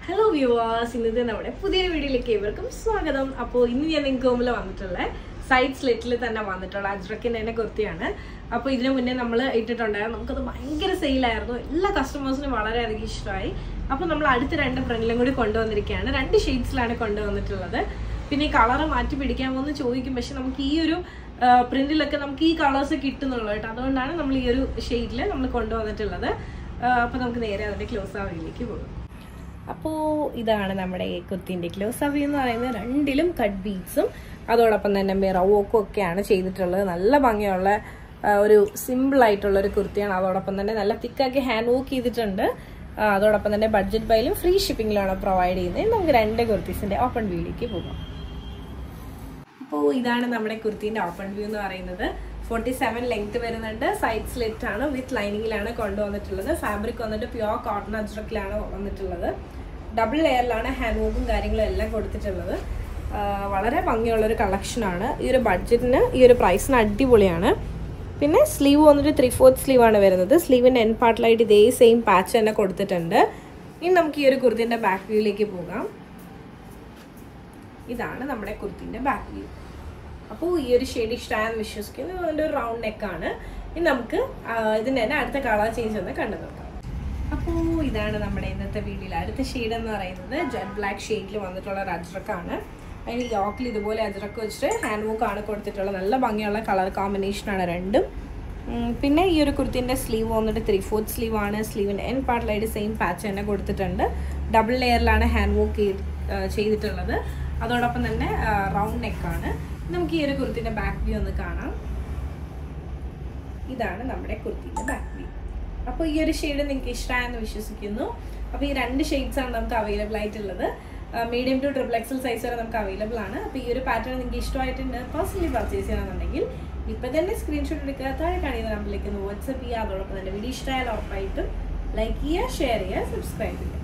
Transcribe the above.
hello viewers ഇന്നത്തെ നമ്മുടെ പുതിയ വീഡിയോയിലേക്ക് ഏവർക്കും സ്വാഗതം അപ്പോൾ ഇന്ന് ഞാൻ നിങ്ങൾക്ക് മുമ്പിൽ വന്നിട്ടുള്ള സൈഡ് സ്ലിറ്റിൽ തന്നെ വന്നിട്ടുള്ള അജ്രക്കിൻ്റെ തന്നെ കുർത്തിയാണ് അപ്പോൾ ഇതിനു മുന്നേ നമ്മൾ ഇട്ടിട്ടുണ്ടായിരുന്നു നമുക്കത് ഭയങ്കര സെയിലായിരുന്നു എല്ലാ കസ്റ്റമേഴ്സിനും വളരെയധികം ഇഷ്ടമായി അപ്പോൾ നമ്മൾ അടുത്ത രണ്ട് ഫ്രണ്ടിലും കൂടി കൊണ്ടുവന്നിരിക്കുകയാണ് രണ്ട് ഷെയ്ഡ്സിലാണ് കൊണ്ടുവന്നിട്ടുള്ളത് പിന്നെ ഈ കളറ് മാറ്റി പിടിക്കാമോ എന്ന് ചോദിക്കും പക്ഷെ നമുക്ക് ഈ ഒരു പ്രിന്റിലൊക്കെ നമുക്ക് ഈ കളേഴ്സ് കിട്ടുന്നുള്ളൂ കേട്ടോ അതുകൊണ്ടാണ് നമ്മൾ ഈ ഒരു ഷെയ്ഡിൽ നമ്മൾ കൊണ്ടുവന്നിട്ടുള്ളത് അപ്പോൾ നമുക്ക് നേരെ അതിൻ്റെ ക്ലോസ് ആവിലേക്ക് പോകും അപ്പോൾ ഇതാണ് നമ്മുടെ ഈ കുത്തിൻ്റെ ക്ലോസ് അവി എന്ന് പറയുന്നത് രണ്ടിലും കട്ട് ബീഡ്സും അതോടൊപ്പം തന്നെ മിറവോക്കും ഒക്കെയാണ് ചെയ്തിട്ടുള്ളത് നല്ല ഭംഗിയുള്ള ആ, ഒരു സിമ്പിൾ ആയിട്ടുള്ള ഒരു കുർത്തിയാണ് അതോടൊപ്പം തന്നെ നല്ല തിക്കാക്കി ഹാൻഡ് വർക്ക് ചെയ്തിട്ടുണ്ട് ആ, അതോടൊപ്പം തന്നെ ബഡ്ജറ്റ് ബൈലും ഫ്രീ ഷിപ്പിങ്ങിലാണ് പ്രൊവൈഡ് ചെയ്യുന്നത് നമുക്ക് രണ്ട് കുർത്തീസിന്റെ ഓപ്പൺ വ്യൂയിലേക്ക് പോകാം അപ്പോൾ ഇതാണ് നമ്മുടെ കുർത്തീൻ്റെ ഓപ്പൺ വ്യൂ എന്ന് പറയുന്നത് ഫോർട്ടി സെവൻ ലെങ്ത് വരുന്നുണ്ട് സൈഡ് സ്ലിറ്റ് ആണ് വിത്ത് ലൈനിങ്ങിലാണ് കൊണ്ടുവന്നിട്ടുള്ളത് ഫാബ്രിക് വന്നിട്ട് പ്യുവർ കോട്ടൺ അജ്രക്കിലാണ് വന്നിട്ടുള്ളത് ഡബിൾ ലെയറിലാണ് ഹാൻഡ് വർക്കും കാര്യങ്ങളും എല്ലാം കൊടുത്തിട്ടുള്ളത് ആ, വളരെ ഭംഗിയുള്ള ഒരു കളക്ഷനാണ് ഈ ഒരു ബഡ്ജറ്റിന് ഈ ഒരു പ്രൈസിന് അടിപൊളിയാണ് പിന്നെ സ്ലീവ് വന്നിട്ട് ത്രീ ഫോർത്ത് സ്ലീവ് ആണ് വരുന്നത് സ്ലീവിൻ്റെ എൻ പാർട്ടിലായിട്ട് ഇതേ സെയിം പാച്ച് തന്നെ കൊടുത്തിട്ടുണ്ട് ഇനി നമുക്ക് ഈ ഒരു കുർത്തിൻ്റെ ബാക്ക് വ്യൂയിലേക്ക് പോകാം ഇതാണ് നമ്മുടെ കുർത്തിൻ്റെ ബാക്ക് വ്യൂ അപ്പോൾ ഈ ഒരു ഷെയ്ഡ് ഇഷ്ടമായെന്ന് വിശ്വസിക്കുന്നു അതിൻ്റെ ഒരു റൗണ്ട് നെക്കാണ് ഇനി നമുക്ക് ആ, ഇതിൻ്റെ തന്നെ അടുത്ത കളർ ചേഞ്ച് ഒന്ന് കണ്ടു നോക്കാം അപ്പോൾ ഇതാണ് നമ്മുടെ ഇന്നത്തെ വീഡിയോയിൽ അടുത്ത ഷെയ്ഡ് എന്ന് പറയുന്നത് ജെറ്റ് ബ്ലാക്ക് ഷെയ്ഡിൽ വന്നിട്ടുള്ള ഒരു അജ്രക്കാണ് അതിന് യോക്കിൽ ഇതുപോലെ അജ്രക്ക് വെച്ചിട്ട് ഹാൻഡ് വർക്ക് ആണ് കൊടുത്തിട്ടുള്ളത് നല്ല ഭംഗിയുള്ള കളർ കോമ്പിനേഷനാണ് രണ്ടും ഉം, പിന്നെ ഈ ഒരു കുർത്തിൻ്റെ സ്ലീവ് വന്നിട്ട് ത്രീ ഫോർത്ത് സ്ലീവ് ആണ് സ്ലീവിൻ്റെ എൻ പാർട്ടിലായിട്ട് സെയിം പാച്ച് തന്നെ കൊടുത്തിട്ടുണ്ട് ഡബിൾ ലെയറിലാണ് ഹാൻഡ് വർക്ക് ചെയ്തിട്ടുള്ളത് അതോടൊപ്പം തന്നെ റൗണ്ട് നെക്കാണ് നമുക്ക് ഈ ഒരു കുർത്തിൻ്റെ ബാക്ക് വ്യൂ ഒന്ന് കാണാം ഇതാണ് നമ്മുടെ കുർത്തിൻ്റെ ബാക്ക് വ്യൂ അപ്പോൾ ഈ ഒരു ഷെയ്ഡ് നിങ്ങൾക്ക് ഇഷ്ടമായെന്ന് വിശ്വസിക്കുന്നു അപ്പോൾ ഈ രണ്ട് ഷെയ്ഡ്സ് ആണ് നമുക്ക് അവൈലബിൾ ആയിട്ടുള്ളത് medium to triple XL size വരെ നമുക്ക് അവൈലബിൾ ആണ് അപ്പോൾ ഈ ഒരു പാറ്റേൺ നിങ്ങൾക്ക് ഇഷ്ടമായിട്ടുണ്ട് പേഴ്സണലി പർച്ചേസ് ചെയ്യണമെന്നുണ്ടെങ്കിൽ ഇപ്പം തന്നെ സ്ക്രീൻഷോട്ട് എടുക്കുക താഴെ കാണിക്കുന്ന നമ്പറിലേക്ക് ഒന്ന് വാട്സപ്പ് ചെയ്യുക അതോടൊപ്പം തന്നെ വീഡിയോ ഇഷ്ടമായാലും ഉറപ്പായിട്ടും ലൈക്ക് ചെയ്യുക ഷെയർ ചെയ്യുക സബ്സ്ക്രൈബ് ചെയ്യുക